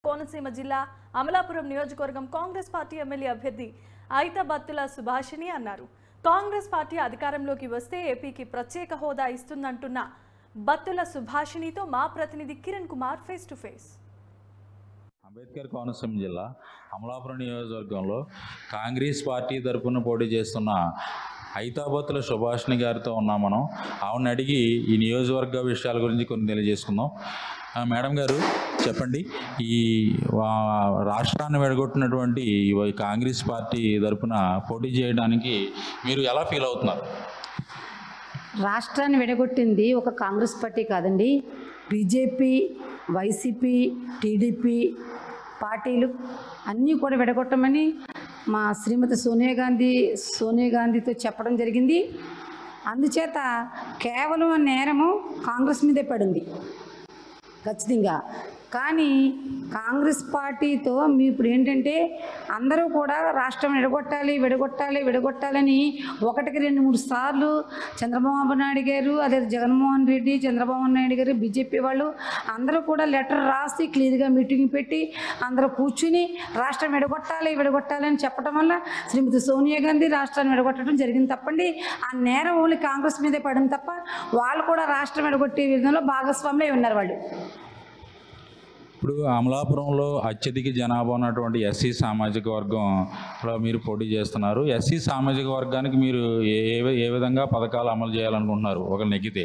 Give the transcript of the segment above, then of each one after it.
కోనసీమ జిల్లా అమలాపురం నియోజకవర్గం Congress party MLA అభ్యర్థి ఐతబత్తుల సుభాషిణి అన్నారు కాంగ్రెస్ పార్టీ అధికారంలోకి వస్తే ఏపీకి ప్రత్యేక హోదా ఇస్తుందంటున్న బత్తుల సుభాషిణితో మా ప్రతినిధి Kiran Kumar face to face Ambedkar Konaseema జిల్లా అమలాపురం నియోజకవర్గంలో కాంగ్రెస్ పార్టీ తరపున పోటీ చేస్తున్న హైతాబత్తుల సుభాష్ని గారితో ఉన్నాం మనం ఆవిడని అడిగి ఈ నియోజకవర్గ విషయాల గురించి కొన్ని తెలియజేసుకుందాం ఆ, మేడం గారు చెప్పండి ఈ వా- రాష్ట్రాన్ని విడగొట్టినటువంటి ఈ కాంగ్రెస్ పార్టీ తరపున పోటీ చేయడానికి మీరు ఎలా ఫీల్ అవుతున్నారు రాష్ట్రాన్ని విడగొట్టింది ఒక కాంగ్రెస్ పార్టీ కాదండి బీజేపీ వైసీపీ టీడీపీ పార్టీలు అన్నీ కూడా విడగొట్టమని మా శ్రీమతి సోనియా గాంధీ సోనియా గాంధీతో చెప్పడం జరిగింది అందుచేత కేవలం ఆ నేరము కాంగ్రెస్ మీదే పడింది ఖచ్చితంగా కానీ కాంగ్రెస్ పార్టీతో మీ ఇప్పుడు ఏంటంటే అందరూ కూడా రాష్ట్రం విడగొట్టాలి విడగొట్టాలి విడగొట్టాలని ఒకటికి రెండు మూడు సార్లు చంద్రబాబు నాయుడు గారు అదే జగన్మోహన్ రెడ్డి చంద్రబాబు నాయుడు గారు బీజేపీ వాళ్ళు అందరూ కూడా లెటర్ రాసి క్లియర్గా మీటింగ్ పెట్టి అందరూ కూర్చుని రాష్ట్రం విడగొట్టాలి విడగొట్టాలి అని చెప్పడం వల్ల శ్రీమతి సోనియా గాంధీ రాష్ట్రాన్ని విడగొట్టడం జరిగింది తప్పండి ఆ నేరం ఓన్లీ కాంగ్రెస్ మీదే పడింది తప్ప వాళ్ళు కూడా రాష్ట్రం విడగొట్టే విధంలో భాగస్వాములై ఉన్నారు వాళ్ళు ఇప్పుడు అమలాపురంలో అత్యధిక జనాభా ఉన్నటువంటి ఎస్సీ సామాజిక వర్గంలో మీరు పోటీ చేస్తున్నారు ఎస్సీ సామాజిక వర్గానికి మీరు ఏ ఏ- ఏ విధంగా పథకాలు అమలు చేయాలనుకుంటున్నారు ఒక నెగ్గితే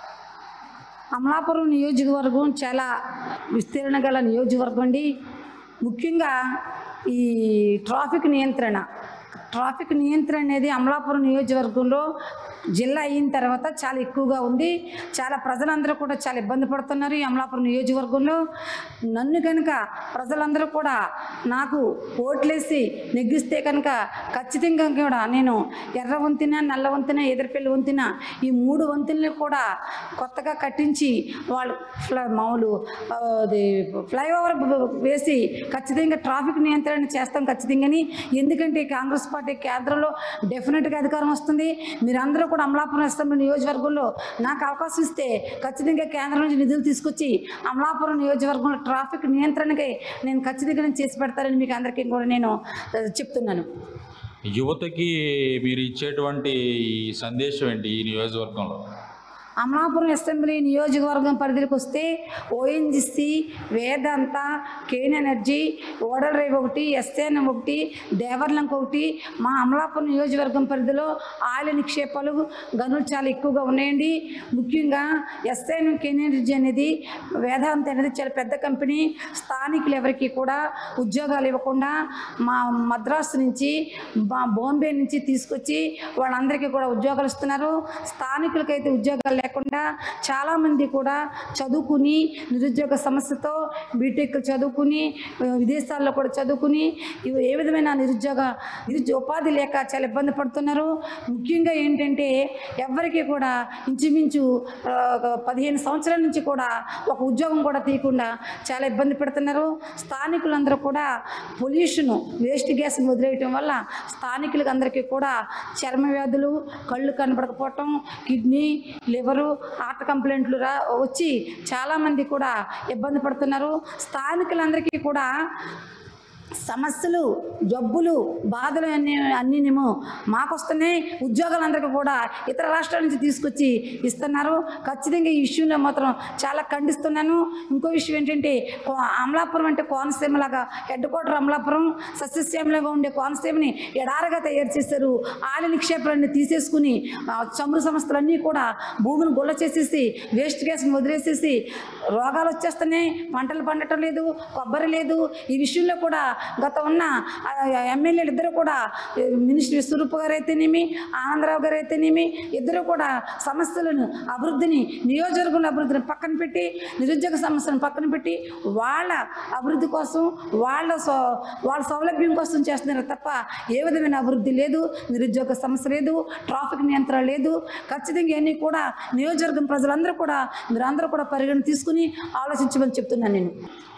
అమలాపురం నియోజకవర్గం చాలా విస్తీర్ణ గల నియోజకవర్గం అండి ముఖ్యంగా ఈ ట్రాఫిక్ నియంత్రణ ట్రాఫిక్ నియంత్రణ అనేది అమలాపురం నియోజకవర్గంలో జిల్లా అయిన తర్వాత చాలా ఎక్కువగా ఉంది చాలా ప్రజలందరూ కూడా చాలా ఇబ్బంది పడుతున్నారు ఈ అమలాపురం నియోజకవర్గంలో నన్ను కనుక ప్రజలందరూ కూడా నాకు ఓట్లేసి నెగ్గిస్తే కనుక ఖచ్చితంగా కూడా నేను ఎర్ర వంతెన నల్ల వంతెన ఎదురుపల్లి వంతెన ఈ మూడు వంతెనలు కూడా కొత్తగా కట్టించి వాళ్ళు ఫ్ల మామూలు ఆ, అది ఫ్లైఓవర్ బ- వేసి ఖచ్చితంగా ట్రాఫిక్ నియంత్రణ చేస్తాం ఖచ్చితంగాని ఎందుకంటే కాంగ్రెస్ పార్టీ కేంద్రంలో డెఫినెట్గా అధికారం వస్తుంది మీరందరూ కూడా అమలాపురం అసెంబ్లీ నియోజకవర్గంలో నాకు అవకాశం ఇస్తే ఖచ్చితంగా కేంద్రం నుంచి నిధులు తీసుకొచ్చి అమలాపురం నియోజకవర్గంలో ట్రాఫిక్ నియంత్రణకి నేను ఖచ్చితంగా నేను చేసి పెడతానని మీకు అందరికీ కూడా నేను ఆ, చెప్తున్నాను యువతకి మీరు ఇచ్చేటువంటి ఈ సందేశం ఏంటి ఈ నియోజకవర్గంలో అమలాపురం అసెంబ్లీ నియోజకవర్గం పరిధిలోకి వస్తే ఓఎన్జిసి వేదాంత కేన్ ఎనర్జీ ఓడల్ రేవ్ ఒకటి ఎస్ఎన్ ఒకటి దేవర్లంక ఒకటి మా అమలాపురం నియోజకవర్గం పరిధిలో ఆయిల్ నిక్షేపాలు గనులు చాలా ఎక్కువగా ఉన్నాయండి ముఖ్యంగా ఎస్ఎన్ కేన్ ఎనర్జీ అనేది వేదాంత అనేది చాలా పెద్ద కంపెనీ స్థానికులు ఎవరికి కూడా ఉద్యోగాలు ఇవ్వకుండా మా మద్రాసు నుంచి మా బాంబే నుంచి తీసుకొచ్చి వాళ్ళందరికీ కూడా ఉద్యోగాలు ఇస్తున్నారు స్థానికులకైతే ఉద్యోగాలు లేకుండా చాలామంది కూడా చదువుకుని నిరుద్యోగ సమస్యతో బీటెక్ చదువుకుని ఆ, విదేశాల్లో కూడా చదువుకుని ఇవి ఏ విధమైన నిరుద్యోగ నిరుద్యోగ ఉపాధి లేక చాలా ఇబ్బంది పడుతున్నారు ముఖ్యంగా ఏంటంటే ఎవరికి కూడా ఇంచుమించు ఆ, ఒక పదిహేను సంవత్సరాల నుంచి కూడా ఒక ఉద్యోగం కూడా తీయకుండా చాలా ఇబ్బంది పెడుతున్నారు స్థానికులందరూ కూడా పొల్యూషన్ వేస్ట్ గ్యాస్ని వదిలేయటం వల్ల స్థానికులకు అందరికీ కూడా చర్మ వ్యాధులు కళ్ళు కనపడకపోవటం కిడ్నీ లివరు హార్ట్ కంప్లైంట్లు రా వచ్చి చాలామంది కూడా ఇబ్బంది పడుతున్నారు స్థానికులందరికీ కూడా సమస్యలు జబ్బులు బాధలు అన్ని అన్నీనేమో మాకు వస్తున్నాయి ఉద్యోగాలందరికీ కూడా ఇతర రాష్ట్రాల నుంచి తీసుకొచ్చి ఇస్తున్నారు ఖచ్చితంగా ఈ విషయంలో మాత్రం చాలా ఖండిస్తున్నాను ఇంకో విషయం ఏంటంటే కో- అమలాపురం అంటే కోనసీమలాగా హెడ్ క్వార్టర్ అమలాపురం సస్యశ్యామలాగా ఉండే కోనసీమని ఎడారగా తయారు చేశారు ఆలి నిక్షేపాలన్నీ తీసేసుకుని ఆ, చమురు సంస్థలన్నీ కూడా భూమిని గుల్ల చేసేసి వేస్ట్ గ్యాస్ని వదిలేసేసి రోగాలు వచ్చేస్తున్నాయి పంటలు పండటం లేదు కొబ్బరి లేదు ఈ విషయంలో కూడా గత ఉన్న ఆ, ఎమ్మెల్యేలు ఇద్దరు కూడా ఏ, మినిస్టర్ విశ్వరూప్ గారు అయితేనేమి ఆనందరావు గారు అయితేనేమి ఇద్దరు కూడా సమస్యలను అభివృద్ధిని నియోజకవర్గంలో అభివృద్ధిని పక్కన పెట్టి నిరుద్యోగ సమస్యలను పక్కన పెట్టి వాళ్ళ అభివృద్ధి కోసం వాళ్ళ సౌ వాళ్ళ సౌలభ్యం కోసం చేస్తున్నారు తప్ప ఏ విధమైన అభివృద్ధి లేదు నిరుద్యోగ సమస్య లేదు ట్రాఫిక్ నియంత్రణ లేదు ఖచ్చితంగా ఇవన్నీ కూడా నియోజకవర్గం ప్రజలందరూ కూడా మీరందరూ కూడా పరిగణ తీసుకుని ఆలోచించమని చెప్తున్నాను నేను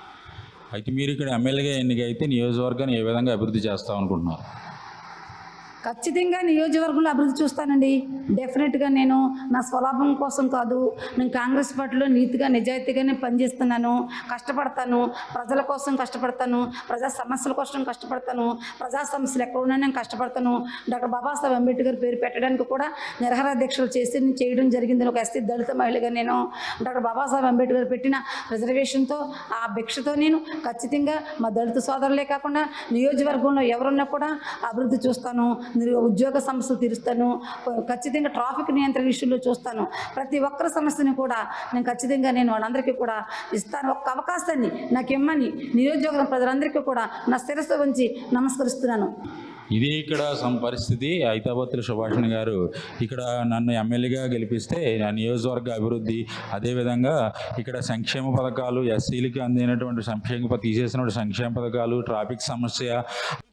అయితే మీరు ఇక్కడ ఎమ్మెల్యేగా ఎన్నికైతే నియోజకవర్గాన్ని ఏ విధంగా అభివృద్ధి చేస్తాం అనుకుంటున్నారు ఖచ్చితంగా నియోజకవర్గంలో అభివృద్ధి చూస్తానండి డెఫినెట్గా నేను నా స్వలాభం కోసం కాదు నేను కాంగ్రెస్ పార్టీలో నీతిగా నిజాయితీగానే పనిచేస్తున్నాను కష్టపడతాను ప్రజల కోసం కష్టపడతాను ప్రజా సమస్యల కోసం కష్టపడతాను ప్రజా సమస్యలు ఎక్కడ ఉన్నా నేను కష్టపడతాను డాక్టర్ బాబాసాహెబ్ అంబేద్కర్ పేరు పెట్టడానికి కూడా నిరహార దీక్షలు చేసి నేను చేయడం జరిగింది ఒక ఎస్సీ దళిత మహిళగా నేను డాక్టర్ బాబాసాహెబ్ అంబేద్కర్ పెట్టిన రిజర్వేషన్తో ఆ భిక్షతో నేను ఖచ్చితంగా మా దళిత సోదరులే కాకుండా నియోజకవర్గంలో ఎవరున్నా కూడా అభివృద్ధి చూస్తాను నిరు- ఉద్యోగ సమస్యలు తీరుస్తాను ఖచ్చితంగా ట్రాఫిక్ నియంత్రణ ఇష్యూలో చూస్తాను ప్రతి ఒక్కరి సమస్యని కూడా నేను ఖచ్చితంగా నేను వాళ్ళందరికీ కూడా ఇస్తాను ఒక్క అవకాశాన్ని నాకు ఇమ్మని నియోజకవర్గం ప్రజలందరికీ కూడా నా శిరస్సు ఉంచి నమస్కరిస్తున్నాను ఇది ఇక్కడ సం పరిస్థితి ఐతాబత్తుల సుభాషణ్ గారు ఇక్కడ నన్ను ఎమ్మెల్యేగా గెలిపిస్తే నా నియోజకవర్గ అభివృద్ధి అదేవిధంగా ఇక్కడ సంక్షేమ పథకాలు ఎస్సీలకి అందినటువంటి సంక్షేమ ప- తీసేసినటువంటి సంక్షేమ పథకాలు ట్రాఫిక్ సమస్య